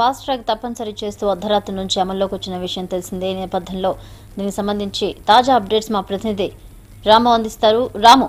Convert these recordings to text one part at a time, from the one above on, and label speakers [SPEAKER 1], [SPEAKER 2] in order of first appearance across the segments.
[SPEAKER 1] fast track తప్పనిసరి చేస్తూ అర్ధరాత్రి నుంచి అమల్లోకి వచ్చిన విషయం తెలిసిందే ఈ నేపథ్యంలో దీనికి సంబంధించి తాజా అప్డేట్స్ మా ప్రతినిధి రాము అందిస్తారు రాము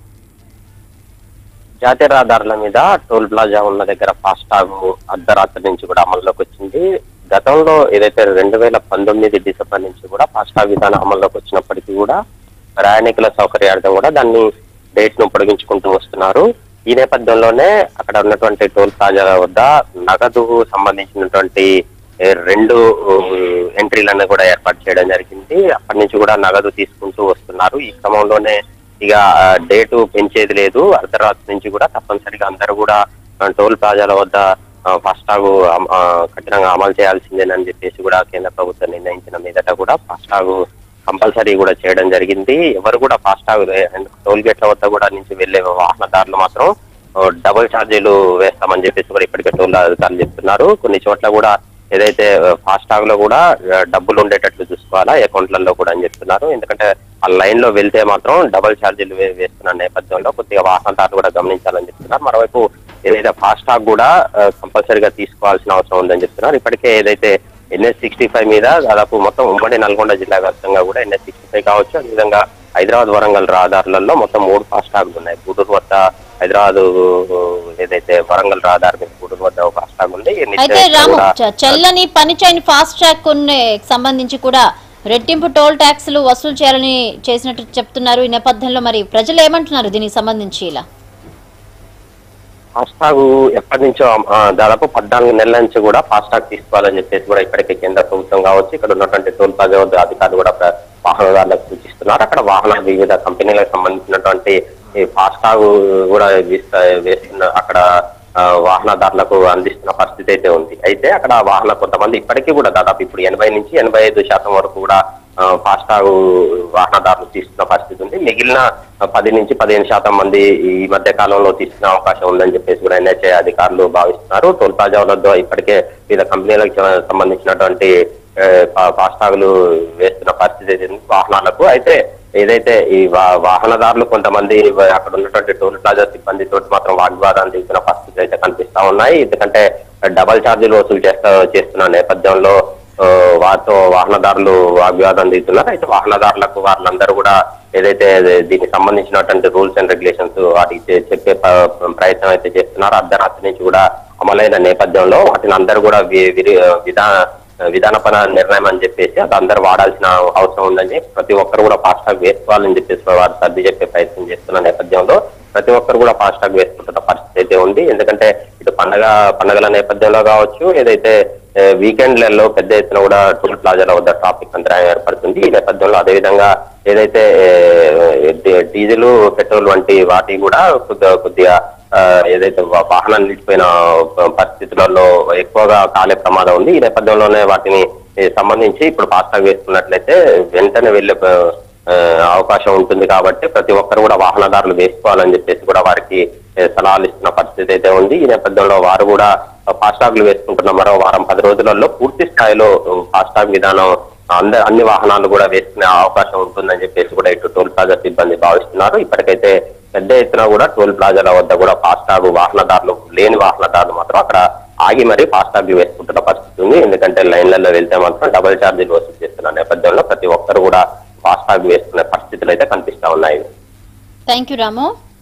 [SPEAKER 2] జాతీయ రహదారుల మీద టోల్ ప్లాజా ఉన్న దగ్గర ఫాస్టాగ్ అర్ధరాత్రి నుంచి కూడా అమల్లోకి వచ్చింది గతంలో ఏదైతే రెండు వేల పంతొమ్మిది డిసెంబర్ నుంచి కూడా ఫాస్టాగ్ విధానం అమల్లోకి వచ్చినప్పటికీ కూడా ప్రయాణికుల సౌకర్యార్థం కూడా దాన్ని డేట్ ను పొడిగించుకుంటూ వస్తున్నారు ఈ నేపథ్యంలోనే అక్కడ ఉన్నటువంటి టోల్ ప్లాజా వద్ద నగదు సంబంధించినటువంటి ఏ, రెండు ఊ, ఎంట్రీలను కూడా ఏర్పాటు చేయడం జరిగింది అప్పటి నుంచి కూడా నగదు తీసుకుంటూ వస్తున్నారు ఈ క్రమంలోనే ఇక ఆ, డేటు పెంచేది లేదు అర్ధరాత్రి నుంచి కూడా తప్పనిసరిగా అందరూ కూడా ఆ, టోల్ ప్లాజాల వద్ద ఆ, ఫాస్టాగ్ అమ- ఆ, కఠినంగా అమలు చేయాల్సిందేనని చెప్పేసి కూడా కేంద్ర ప్రభుత్వం నిర్ణయించిన మీదట కూడా ఫాస్టాగ్ కంపల్సరీ కూడా చేయడం జరిగింది ఎవరు కూడా ఫాస్టాగ్ టోల్ గేట్ల వద్ద కూడా నుంచి వెళ్లే వాహనదారులు మాత్రం ఆ, డబుల్ ఛార్జీలు వేస్తామని చెప్పేసి కూడా ఇప్పటికే టోల్ అధికారులు చెప్తున్నారు కొన్ని చోట్ల కూడా ఏదైతే ఫాస్టాగ్ లో కూడా ఆ, డబ్బులు ఉండేటట్లు చూసుకోవాలా అకౌంట్లలో కూడా అని చెప్తున్నారు ఎందుకంటే ఆ లైన్ లో వెళ్తే మాత్రం డబుల్ ఛార్జీలు వే- వేస్తున్న నేపథ్యంలో కొద్దిగా వాహనదారులు కూడా గమనించాలని చెప్తున్నారు మరోవైపు ఏదైతే ఫాస్టాగ్ కూడా కంపల్సరీగా తీసుకోవాల్సిన అవసరం ఉందని చెప్తున్నారు ఇప్పటికే ఏదైతే ఎన్ఎస్ సిక్స్టీ ఫైవ్ మీద దాదాపు మొత్తం ఉమ్మడి నల్గొండ జిల్లా వ్యాప్తంగా కూడా ఎన్ఎస్ సిక్స్టీ ఫైవ్ కావచ్చు అదేవిధంగా హైదరాబాద్ వరంగల్ రహదారులలో మొత్తం మూడు ఫాస్టాగ్లు ఉన్నాయి గూడూరు వద్ద హైదరాబాద్ ఏదైతే వరంగల్ రహదారి మీద గూడూరు వద్ద ఒక ఫాస్టాగ్ ఉంది ఈ
[SPEAKER 1] అయితే
[SPEAKER 2] నిత్యం
[SPEAKER 1] రాము
[SPEAKER 2] కూడా
[SPEAKER 1] చ- చెల్లని పని చేయని ఫాస్ట్ ట్రాక్ కొన్ని సంబంధించి కూడా రెట్టింపు టోల్ ట్యాక్స్లు వసూలు చేయాలని చేసినట్టు చెప్తున్నారు ఈ నేపథ్యంలో మరి ప్రజలు ఏమంటున్నారు దీనికి సంబంధించి ఇలా
[SPEAKER 2] ఫాస్టాగ్ ఎప్పటి నుంచో ఆ, దాదాపు పద్నాలుగు నెలల నుంచి కూడా ఫాస్టాగ్ తీసుకోవాలని చెప్పేసి కూడా ఇప్పటికే కేంద్ర ప్రభుత్వం కావచ్చు ఇక్కడ ఉన్నటువంటి టోల్ ప్లాజా వద్ద అధికారులు కూడా ప్ర- వాహనదారులకు సూచిస్తున్నారు అక్కడ వాహన వివిధ కంపెనీలకు సంబంధించినటువంటి ఈ ఫాస్టాగ్ కూడా వేస్త- వేస్తున్న అక్కడ ఆ, వాహనదారులకు అందిస్తున్న పరిస్థితి అయితే ఉంది అయితే అక్కడ వాహన కొంతమంది ఇప్పటికీ కూడా దాదాపు ఇప్పుడు ఎనభై నుంచి ఎనభై ఐదు శాతం వరకు కూడా ఆ, ఫాస్టాగ్ వాహనదారులు తీసుకున్న పరిస్థితి ఉంది మిగిలిన పది నుంచి పదిహేను శాతం మంది ఈ మధ్య కాలంలో తీసుకునే అవకాశం ఉందని చెప్పేసి కూడా ఎన్హెచ్ఐ అధికారులు భావిస్తున్నారు టోల్ ప్లాజాలతో ఇప్పటికే వివిధ కంపెనీలకు చ- సంబంధించినటువంటి ఏ, ఫా- ఫాస్టాగ్లు వేస్తున్న పరిస్థితి అయితే ఉంది వాహనాలకు అయితే ఏదైతే ఈ వా- వాహనదారులు కొంతమంది వ- అక్కడ ఉన్నటువంటి టోల్ ప్లాజా సిబ్బందితో మాత్రం వాగ్వాదాలు దిగుతున్న పరిస్థితులు అయితే కనిపిస్తా ఉన్నాయి ఎందుకంటే డబల్ ఛార్జీలు వసూలు చేస్తా చేస్తున్న నేపథ్యంలో ఆ, వారితో వాహనదారులు వాగ్వాదం దిగుతున్నారు అయితే వాహనదారులకు వాళ్ళందరూ కూడా ఏదైతే దీనికి సంబంధించినటువంటి రూల్స్ అండ్ రెగ్యులేషన్స్ వాటికి చె- చెప్పే ప- ప్రయత్నం అయితే చేస్తున్నారు అర్ధరాత్రి నుంచి కూడా అమలైన నేపథ్యంలో వాటిని అందరూ కూడా వి- విరి- విధా విధానపర నిర్ణయం అని చెప్పేసి అది అందరూ వాడాల్సిన అవసరం ఉందని ప్రతి ఒక్కరు కూడా ఫాస్టాగ్ వేసుకోవాలని చెప్పేసి వారు సర్ది చెప్పే ప్రయత్నం చేస్తున్న నేపథ్యంలో ప్రతి ఒక్కరు కూడా ఫాస్టాగ్ వేసుకుంటున్న పరిస్థితి అయితే ఉంది ఎందుకంటే ఇటు పండగ పండగల నేపథ్యంలో కావచ్చు ఏదైతే ఏ, వీకెండ్లలో పెద్ద ఎత్తున కూడా టోల్ ప్లాజాల వద్ద ట్రాఫిక్ అంతరాయం ఏర్పడుతుంది ఈ నేపథ్యంలో అదేవిధంగా ఏదైతే ఏ, డీ- డీజిల్ పెట్రోల్ వంటి వాటి కూడా కొద్దిగా కొద్దిగా ఆ, ఏదైతే వా- వాహనాలు నిలిచిపోయిన పరిస్థితులలో ఎక్కువగా కాలే ప్రమాదం ఉంది ఈ నేపథ్యంలోనే వాటిని ఏ, సంబంధించి ఇప్పుడు ఫాస్టాగ్ వేసుకున్నట్లయితే వెంటనే వెళ్ళే ఆ, అవకాశం ఉంటుంది కాబట్టి ప్రతి ఒక్కరు కూడా వాహనదారులు వేసుకోవాలని చెప్పేసి కూడా వారికి ఏ, సలహాలు ఇస్తున్న పరిస్థితి అయితే ఉంది ఈ నేపథ్యంలో వారు కూడా ఫాస్టాగ్లు వేసుకుంటున్న మరో వారం పది రోజులలో పూర్తి స్థాయిలో ఫాస్టాగ్ విధానం అంద అన్ని వాహనాలు కూడా వేసుకునే అవకాశం ఉంటుందని చెప్పేసి కూడా ఇటు టోల్ ప్లాజా సిబ్బంది భావిస్తున్నారు ఇప్పటికైతే పెద్ద ఎత్తున కూడా టోల్ ప్లాజాల వద్ద కూడా ఫాస్టాగ్ వాహనదారులు లేని వాహనదారులు మాత్రం అక్కడ ఆగి మరీ ఫాస్టాగ్ వేసుకుంటున్న పరిస్థితి ఉంది ఎందుకంటే లైన్లలో వెళ్తే మాత్రం డబుల్ ఛార్జీలు వసూలు చేస్తున్న నేపథ్యంలో ప్రతి ఒక్కరు కూడా ఫాస్టాగ్ వేసుకునే పరిస్థితులు అయితే కనిపిస్తా ఉన్నాయి
[SPEAKER 1] థ్యాంక్ యూ రాము